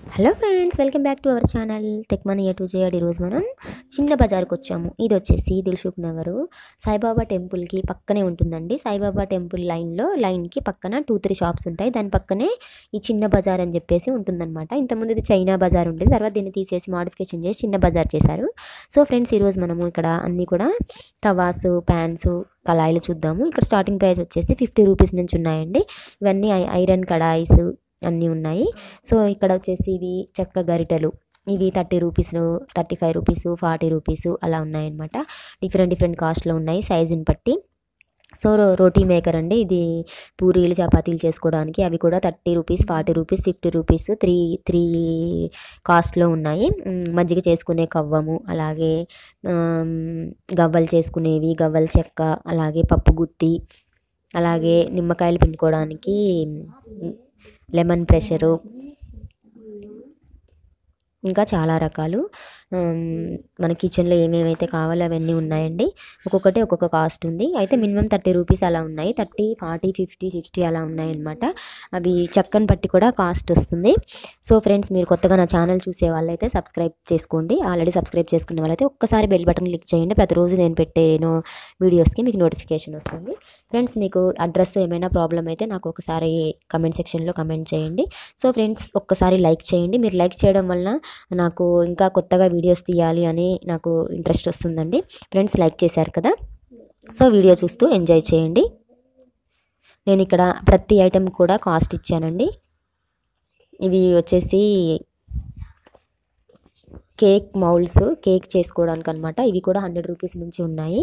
hello friends welcome back to our channel tech money A to Z ఈరోజు మనం చిన్న బజార్కి వచ్చాము ఇది వచ్చేసి దిల్సుఖ్ నగర్ సాయిబాబా టెంపుల్కి పక్కనే ఉంటుందండి సాయిబాబా టెంపుల్ లైన్లో లైన్కి పక్కన టూ త్రీ షాప్స్ ఉంటాయి దాని పక్కనే ఈ చిన్న బజార్ అని చెప్పేసి ఉంటుందన్నమాట ఇంతకుముందు ఇది చైనా బజార్ ఉండేది తర్వాత దీన్ని తీసేసి మాడిఫికేషన్ చేసి చిన్న బజార్ చేశారు సో ఫ్రెండ్స్ ఈరోజు మనము ఇక్కడ అన్నీ కూడా తవాసు ప్యాన్స్ కళాయిలు చూద్దాము ఇక్కడ స్టార్టింగ్ ప్రైస్ వచ్చేసి ఫిఫ్టీ రూపీస్ నుంచి ఉన్నాయండి ఇవన్నీ ఐ- ఐరన్ కడాయిస్ అన్నీ ఉన్నాయి సో ఇక్కడ వచ్చేసి ఇవి చెక్క గరిటెలు ఇవి thirty rupees thirty five rupees forty rupees అలా ఉన్నాయన్నమాట డిఫరెంట్ డిఫరెంట్ కాస్ట్లో ఉన్నాయి సైజుని బట్టి సో రో- రోటీ మేకర్ అండి ఇది పూరీలు చపాతీలు చేసుకోవడానికి అవి కూడా thirty rupees forty rupees fifty rupees three three కాస్ట్లో ఉన్నాయి మ్, మజ్జిగ చేసుకునే కవ్వము అలాగే ఆమ్, గవ్వలు చేసుకునేవి గవ్వల చెక్క అలాగే పప్పు గుత్తి అలాగే నిమ్మకాయలు పిండుకోవడానికి మ్, లెమన్ ప్రెషరు ఇంకా చాలా రకాలు ఆమ్, మన కిచెన్లో ఏమేమైతే కావాలో అవన్నీ ఉన్నాయండి ఒక్కొక్కటి ఒక్కొక్క కాస్ట్ ఉంది అయితే మినిమం థర్టీ రూపీస్ అలా ఉన్నాయి థర్టీ ఫార్టీ ఫిఫ్టీ సిక్స్టీ అలా ఉన్నాయి అనమాట అవి చెక్కను బట్టి కూడా కాస్ట్ వస్తుంది సో ఫ్రెండ్స్ మీరు కొత్తగా నా ఛానల్ చూసే వాళ్ళైతే సబ్స్క్రైబ్ చేసుకోండి ఆల్రెడీ సబ్స్క్రైబ్ చేసుకునే వాళ్ళైతే ఒక్కసారి బెల్ బటన్ క్లిక్ చేయండి ప్రతిరోజు నేను పెట్టే నో వీడియోస్కి మీకు నోటిఫికేషన్ వస్తుంది ఫ్రెండ్స్ మీకు అడ్రస్ ఏమైనా ప్రాబ్లం అయితే నాకు ఒకసారి కమెంట్ సెక్షన్లో కమెంట్ చేయండి సో ఫ్రెండ్స్ ఒక్కసారి లైక్ చేయండి మీరు లైక్ చేయడం వలన నాకు ఇంకా కొత్తగా వీడియోస్ తీయాలి అని నాకు ఇంట్రెస్ట్ వస్తుందండి ఫ్రెండ్స్ లైక్ చేశారు కదా సో వీడియో చూస్తూ ఎంజాయ్ చేయండి నేను ఇక్కడ ప్రతి ఐటెం కూడా కాస్ట్ ఇచ్చానండి ఇవి వచ్చేసి కేక్ మౌల్స్ కేక్ చేసుకోవడానికి అనమాట ఇవి కూడా హండ్రెడ్ రూపీస్ నుంచి ఉన్నాయి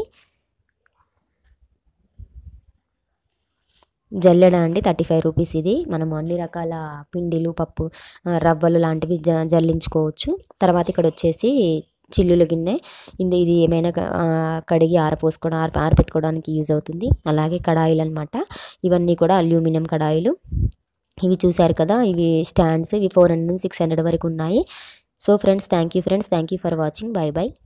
జల్లెడ అండి థర్టీ ఫైవ్ రూపీస్ ఇది మనం అన్ని రకాల పిండిలు పప్పు ఆ, రవ్వలు లాంటివి జ జల్లించుకోవచ్చు తర్వాత ఇక్కడ వచ్చేసి చిల్లుల గిన్నె ఇది ఇది ఏమైనా క- ఆ, కడిగి ఆరపోసుకోవడం ఆర ఆరపెట్టుకోవడానికి యూజ్ అవుతుంది అలాగే కడాయిలు అనమాట ఇవన్నీ కూడా అల్యూమినియం కడాయిలు ఇవి చూశారు కదా ఇవి స్టాండ్స్ ఇవి ఫోర్ హండ్రెడ్ నుంచి సిక్స్ హండ్రెడ్ వరకు ఉన్నాయి so friends thank you friends thank you for watching bye bye